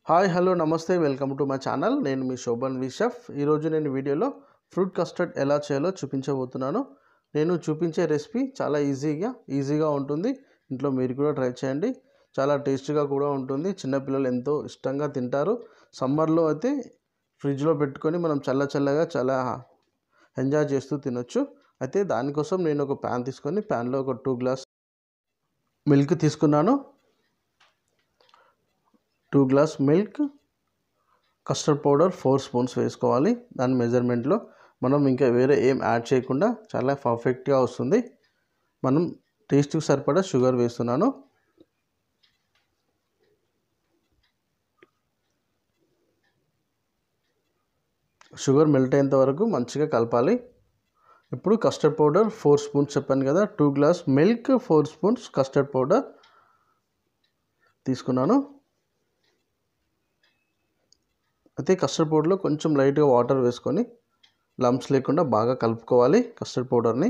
hi hello నమస్తే welcome to my channel నేను మీ శోభన్ వి షెఫ్ ఈరోజు నేను వీడియోలో ఫ్రూట్ కస్టర్డ్ ఎలా చేయాలో చూపించబోతున్నాను నేను చూపించే రెసిపీ చాలా ఈజీగా ఈజీగా ఉంటుంది ఇంట్లో మీరు కూడా ట్రై చేయండి చాలా టేస్టీగా కూడా ఉంటుంది చిన్నపిల్లలు ఎంతో ఇష్టంగా తింటారు సమ్మర్లో అయితే ఫ్రిడ్జ్లో పెట్టుకొని మనం చల్ల చల్లగా చాలా ఎంజాయ్ చేస్తూ తినొచ్చు అయితే దానికోసం నేను ఒక ప్యాన్ తీసుకొని ప్యాన్లో ఒక టూ గ్లాస్ మిల్క్ తీసుకున్నాను two glass milk custard powder four spoons వేసుకోవాలి దాని మెజర్మెంట్లో మనం ఇంకా వేరే ఏం యాడ్ చేయకుండా చాలా పర్ఫెక్ట్గా వస్తుంది మనం టేస్ట్కి సరిపడా షుగర్ వేస్తున్నాను షుగర్ మెల్ట్ అయ్యేంత వరకు మంచిగా కలపాలి ఇప్పుడు కస్టర్డ్ పౌడర్ ఫోర్ స్పూన్స్ చెప్పాను కదా two glass milk four spoons custard powder తీసుకున్నాను అయితే కస్టర్డ్ పౌడర్లో కొంచెం లైట్గా వాటర్ వేసుకొని లంప్స్ లేకుండా బాగా కలుపుకోవాలి కస్టర్డ్ పౌడర్ని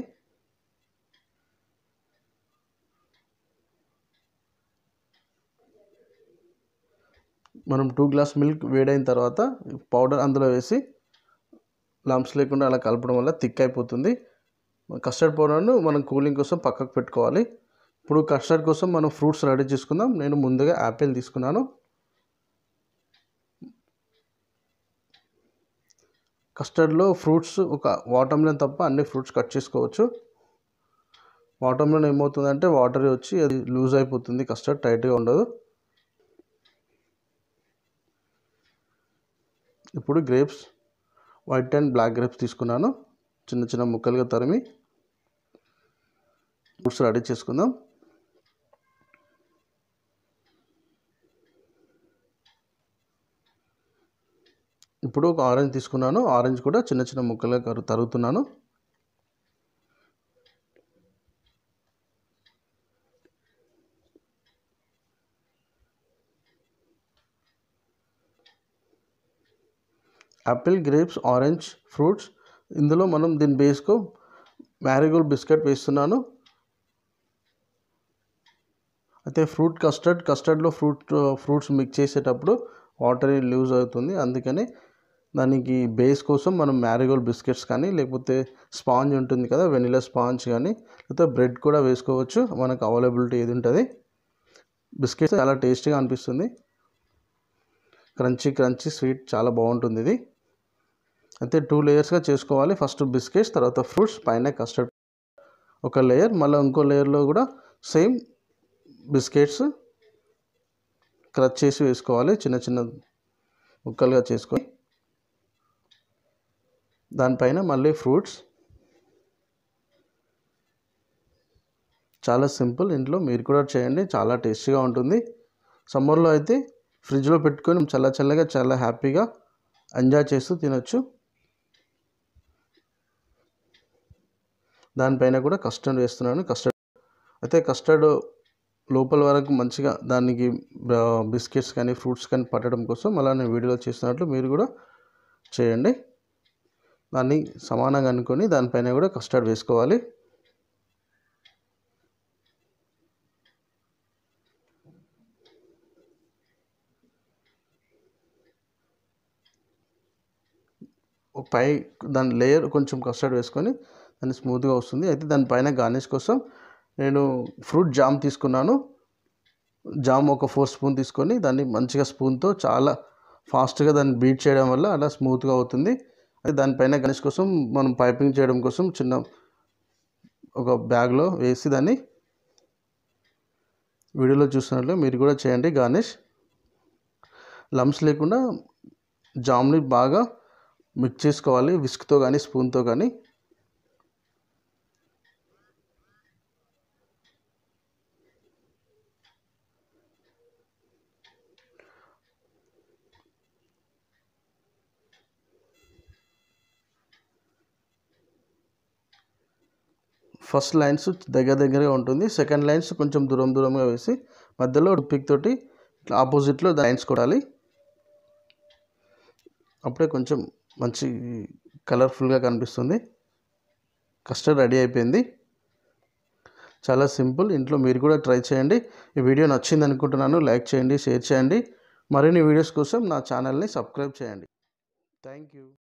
మనం టూ గ్లాస్ మిల్క్ వేడైన తర్వాత పౌడర్ అందులో వేసి లంప్స్ లేకుండా అలా కలపడం వల్ల థిక్ అయిపోతుంది కస్టర్డ్ పౌడర్ను మనం కూలింగ్ కోసం పక్కకు పెట్టుకోవాలి ఇప్పుడు కస్టర్డ్ కోసం మనం ఫ్రూట్స్ రెడీ చేసుకుందాం నేను ముందుగా యాపిల్ తీసుకున్నాను కస్టర్డ్లో ఫ్రూట్స్ ఒక వాటర్మెలన్ తప్ప అన్ని ఫ్రూట్స్ కట్ చేసుకోవచ్చు వాటర్మెలన్ ఏమవుతుందంటే వాటర్ వచ్చి అది లూజ్ అయిపోతుంది కస్టర్డ్ టైట్గా ఉండదు ఇప్పుడు grapes white and black grapes తీసుకున్నాను చిన్న చిన్న ముక్కలుగా తరిమి ఫ్రూట్స్ రెడీ చేసుకుందాం ఇప్పుడు ఒక ఆరెంజ్ తీసుకున్నాను ఆరెంజ్ కూడా చిన్న చిన్న ముక్కలుగా తరుగుతున్నాను యాపిల్ గ్రేప్స్ ఆరెంజ్ ఫ్రూట్స్ ఇందులో మనం దీని బేస్కు మ్యారీగోల్డ్ బిస్కెట్ వేస్తున్నాను అయితే ఫ్రూట్ కస్టర్డ్ కస్టర్డ్లో ఫ్రూట్ ఫ్రూట్స్ మిక్స్ చేసేటప్పుడు వాటర్ లూజ్ అవుతుంది అందుకని దానికి బేస్ కోసం మనం మ్యారీగోల్డ్ బిస్కెట్స్ కానీ లేకపోతే స్పాంజ్ ఉంటుంది కదా వెనిలా స్పాంజ్ కానీ లేకపోతే బ్రెడ్ కూడా వేసుకోవచ్చు మనకు అవైలబిలిటీ ఏది ఉంటుంది బిస్కెట్స్ చాలా టేస్టీగా అనిపిస్తుంది క్రంచీ క్రంచీ స్వీట్ చాలా బాగుంటుంది ఇది అయితే టూ లేయర్స్గా చేసుకోవాలి ఫస్ట్ బిస్కెట్స్ తర్వాత ఫ్రూట్స్ పైన కస్టర్డ్ ఒక లేయర్ మళ్ళీ ఇంకో లేయర్లో కూడా సేమ్ బిస్కెట్స్ క్రచ్ చేసి వేసుకోవాలి చిన్న చిన్న ముక్కలుగా చేసుకొని దానిపైన మళ్ళీ ఫ్రూట్స్ చాలా సింపుల్ ఇంట్లో మీరు కూడా చేయండి చాలా టేస్టీగా ఉంటుంది సమ్మర్లో అయితే ఫ్రిడ్జ్లో పెట్టుకొని చల్ల చల్లగా చాలా హ్యాపీగా ఎంజాయ్ చేస్తూ తినొచ్చు దానిపైన కూడా కస్టర్డ్ వేస్తున్నాను కస్టర్డ్ అయితే కస్టర్డ్ లోపల వరకు మంచిగా దానికి బిస్కెట్స్ కానీ ఫ్రూట్స్ కానీ పట్టడం కోసం అలా నేను వీడియోలో చేస్తున్నట్లు మీరు కూడా చేయండి దాన్ని సమానంగా అనుకొని దానిపైన కూడా కస్టర్డ్ వేసుకోవాలి పై దాని లేయర్ కొంచెం కస్టర్డ్ వేసుకొని దాన్ని స్మూత్గా వస్తుంది అయితే దానిపైన గార్నిష్ కోసం నేను ఫ్రూట్ జామ్ తీసుకున్నాను జామ్ ఒక ఫోర్ స్పూన్ తీసుకొని దాన్ని మంచిగా స్పూన్తో చాలా ఫాస్ట్గా దాన్ని బీట్ చేయడం వల్ల అలా స్మూత్గా అవుతుంది అయితే దానిపైన గార్నిష్ కోసం మనం పైపింగ్ చేయడం కోసం చిన్న ఒక బ్యాగ్లో వేసి దాన్ని వీడియోలో చూసినట్లు మీరు కూడా చేయండి గార్నిష్ లమ్స్ లేకుండా జామ్ని బాగా మిక్స్ చేసుకోవాలి విస్క్తో కానీ స్పూన్తో కానీ ఫస్ట్ లైన్స్ దగ్గర దగ్గరగా ఉంటుంది సెకండ్ లైన్స్ కొంచెం దూరం దూరంగా వేసి మధ్యలో పిక్ తోటి ఇట్లా ఆపోజిట్లో లైన్స్ కొట్టాలి అప్పుడే కొంచెం మంచి కలర్ఫుల్గా కనిపిస్తుంది కస్టర్డ్ రెడీ అయిపోయింది చాలా సింపుల్ ఇంట్లో మీరు కూడా ట్రై చేయండి ఈ వీడియో నచ్చింది అనుకుంటున్నాను లైక్ చేయండి షేర్ చేయండి మరిన్ని వీడియోస్ కోసం నా ఛానల్ని సబ్స్క్రైబ్ చేయండి థ్యాంక్ యూ